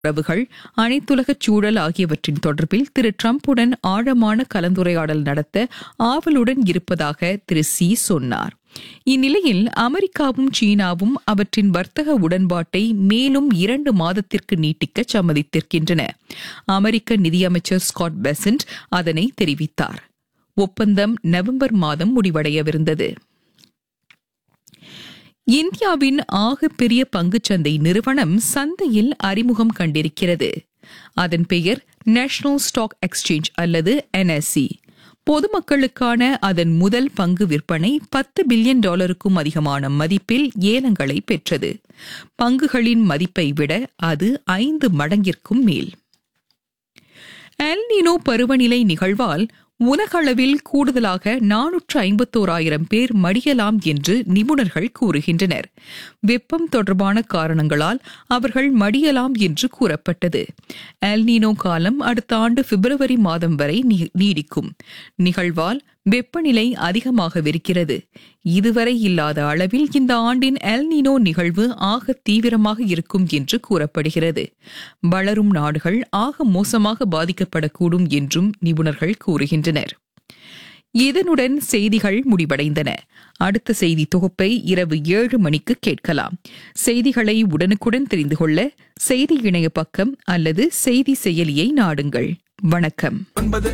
உறவுகள் அனைத்துலக சூழல் ஆகியவற்றின் தொடர்பில் திரு டிரம்புடன் ஆழமான கலந்துரையாடல் நடத்த ஆவலுடன் இருப்பதாக திரு சி சொன்னார் இந்நிலையில் அமெரிக்காவும் சீனாவும் அவற்றின் வர்த்தக உடன்பாட்டை மேலும் இரண்டு மாதத்திற்கு நீட்டிக்க சம்மதித்திருக்கின்றன அமெரிக்க நிதியமைச்சர் ஸ்காட் பெசன்ட் அதனை தெரிவித்தார் ஒப்பந்தம் நவம்பர் மாதம் முடிவடையவிருந்தது இந்தியாவின் ஆகப்பெரிய பங்குச்சந்தை நிறுவனம் சந்தையில் அறிமுகம் கண்டிருக்கிறது அதன் பெயர் நேஷனல் ஸ்டாக் எக்ஸ்சேஞ்ச் அல்லது என்எஸ்சி பொதுமக்களுக்கான அதன் முதல் பங்கு விற்பனை பத்து பில்லியன் டாலருக்கும் அதிகமான மதிப்பில் ஏலங்களை பெற்றது பங்குகளின் மதிப்பை விட அது ஐந்து மடங்கிற்கும் மேல் எல்னினோ பருவநிலை நிகழ்வால் உலகளவில் கூடுதலாக நானூற்று ஐம்பத்தோராயிரம் பேர் மடியலாம் என்று நிபுணர்கள் கூறுகின்றனர் வெப்பம் தொடர்பான காரணங்களால் அவர்கள் மடியலாம் என்று கூறப்பட்டது எல்னினோ காலம் அடுத்த ஆண்டு பிப்ரவரி மாதம் வரை நீடிக்கும் நிகழ்வால் வெப்பநிலை அதிகமாகவிருக்கிறது இதுவரை இல்லாத அளவில் இந்த ஆண்டின் எல்னினோ நிகழ்வு ஆக தீவிரமாக இருக்கும் என்று கூறப்படுகிறது வளரும் நாடுகள் ஆக மோசமாக பாதிக்கப்படக்கூடும் என்றும் நிபுணர்கள் கூறுகின்றனர் இதனுடன் செய்திகள் முடிவடைந்தன அடுத்த செய்தி தொகுப்பை இரவு ஏழு மணிக்கு கேட்கலாம் செய்திகளை உடனுக்குடன் தெரிந்து கொள்ள செய்தி இணைய பக்கம் அல்லது செய்தி செயலியை நாடுங்கள் வணக்கம்